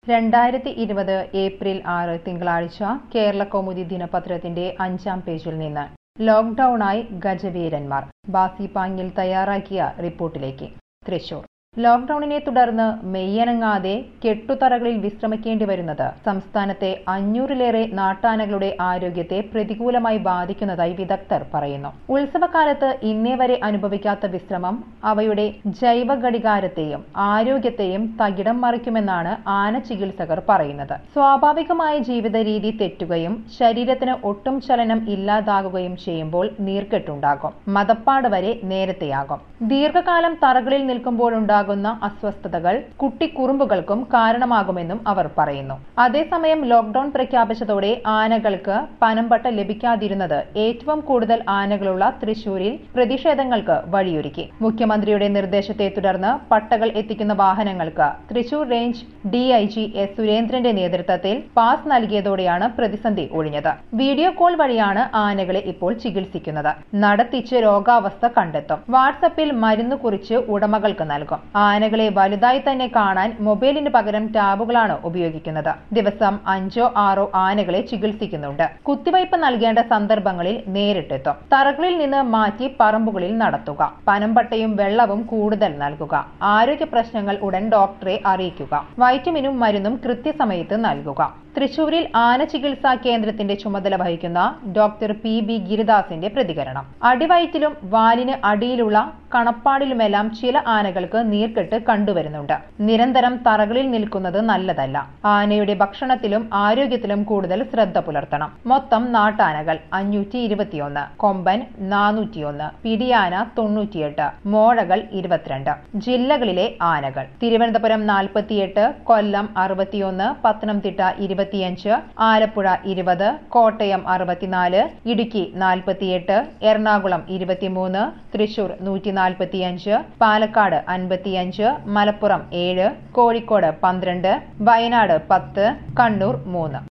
രണ്ടായിരത്തി ഇരുപത് ഏപ്രിൽ ആറ് തിങ്കളാഴ്ച കേരള കൗമുദി ദിനപത്രത്തിന്റെ അഞ്ചാം പേജിൽ നിന്ന് ലോക്ഡൌണായി ഗജവീരന്മാർ ബാസി പാങ്ങിൽ തയ്യാറാക്കിയ റിപ്പോർട്ടിലേക്ക് തൃശൂർ ലോക്ഡൌണിനെ തുടർന്ന് മെയ്യനങ്ങാതെ കെട്ടുതറകളിൽ വിശ്രമിക്കേണ്ടി വരുന്നത് സംസ്ഥാനത്തെ അഞ്ഞൂറിലേറെ നാട്ടാനകളുടെ ആരോഗ്യത്തെ പ്രതികൂലമായി ബാധിക്കുന്നതായി വിദഗ്ധർ പറയുന്നു ഉത്സവകാലത്ത് ഇന്നേ വരെ അനുഭവിക്കാത്ത വിശ്രമം അവയുടെ ജൈവ ഘടികാരത്തെയും ആരോഗ്യത്തെയും തകിടം മറിക്കുമെന്നാണ് ആന ചികിത്സകർ പറയുന്നത് സ്വാഭാവികമായ ജീവിത രീതി തെറ്റുകയും ശരീരത്തിന് ഒട്ടും ചലനം ഇല്ലാതാകുകയും ചെയ്യുമ്പോൾ നീർക്കെട്ടുണ്ടാകും മതപ്പാട് വരെ നേരത്തെയാകും ദീർഘകാലം തറകളിൽ നിൽക്കുമ്പോഴുണ്ടാകുന്ന അസ്വസ്ഥതകൾ കുട്ടിക്കുറുമ്പുകൾക്കും കാരണമാകുമെന്നും അവർ പറയുന്നു അതേസമയം ലോക്ഡൌൺ പ്രഖ്യാപിച്ചതോടെ ആനകൾക്ക് പനമ്പട്ട ലഭിക്കാതിരുന്നത് ഏറ്റവും കൂടുതൽ ആനകളുള്ള തൃശൂരിൽ പ്രതിഷേധങ്ങൾക്ക് വഴിയൊരുക്കി മുഖ്യമന്ത്രിയുടെ നിർദ്ദേശത്തെ തുടർന്ന് പട്ടകൾ എത്തിക്കുന്ന വാഹനങ്ങൾക്ക് തൃശൂർ റേഞ്ച് ഡിഐജി എസ് സുരേന്ദ്രന്റെ നേതൃത്വത്തിൽ പാസ് നൽകിയതോടെയാണ് പ്രതിസന്ധി ഒഴിഞ്ഞത് വീഡിയോ കോൾ വഴിയാണ് ആനകളെ ഇപ്പോൾ ചികിത്സിക്കുന്നത് നടത്തിച്ച് രോഗാവസ്ഥ കണ്ടെത്തും വാട്സപ്പിൽ മരുന്ന് കുറിച്ച് ഉടമകൾക്ക് നൽകും ആനകളെ വലുതായി തന്നെ കാണാൻ മൊബൈലിന് പകരം ടാബുകളാണ് ഉപയോഗിക്കുന്നത് ദിവസം അഞ്ചോ ആറോ ആനകളെ ചികിത്സിക്കുന്നുണ്ട് കുത്തിവയ്പ് നൽകേണ്ട സന്ദർഭങ്ങളിൽ നേരിട്ടെത്തും തറകളിൽ നിന്ന് മാറ്റി പറമ്പുകളിൽ നടത്തുക പനമ്പട്ടയും വെള്ളവും കൂടുതൽ നൽകുക ആരോഗ്യ പ്രശ്നങ്ങൾ ഉടൻ ഡോക്ടറെ അറിയിക്കുക വൈറ്റമിനും മരുന്നും കൃത്യസമയത്ത് നൽകുക തൃശൂരിൽ ആന ചികിത്സാ കേന്ദ്രത്തിന്റെ ചുമതല വഹിക്കുന്ന ഡോക്ടർ പി ബി ഗിരിദാസിന്റെ പ്രതികരണം അടിവയറ്റിലും വാലിന് അടിയിലുള്ള കണപ്പാടിലുമെല്ലാം ചില ആനകൾക്ക് നീർക്കെട്ട് കണ്ടുവരുന്നുണ്ട് നിരന്തരം തറകളിൽ നിൽക്കുന്നത് നല്ലതല്ല ആനയുടെ ഭക്ഷണത്തിലും ആരോഗ്യത്തിലും കൂടുതൽ ശ്രദ്ധ പുലർത്തണം മൊത്തം നാട്ടാനകൾ അഞ്ഞൂറ്റി ഇരുപത്തിയൊന്ന് കൊമ്പൻ നാനൂറ്റിയൊന്ന് പിടിയാന തൊണ്ണൂറ്റിയെട്ട് മോഴകൾ ഇരുപത്തിരണ്ട് ജില്ലകളിലെ ആനകൾ തിരുവനന്തപുരം നാൽപ്പത്തിയെട്ട് കൊല്ലം അറുപത്തിയൊന്ന് പത്തനംതിട്ട ഇരുപത്തിയഞ്ച് ആലപ്പുഴ ഇരുപത് കോട്ടയം അറുപത്തിനാല് ഇടുക്കി നാൽപ്പത്തിയെട്ട് എറണാകുളം ഇരുപത്തിമൂന്ന് തൃശൂർ നൂറ്റി നാൽപ്പത്തിയഞ്ച് പാലക്കാട് അൻപത്തിയഞ്ച് മലപ്പുറം ഏഴ് കോഴിക്കോട് പന്ത്രണ്ട് വയനാട് പത്ത് കണ്ണൂർ മൂന്ന്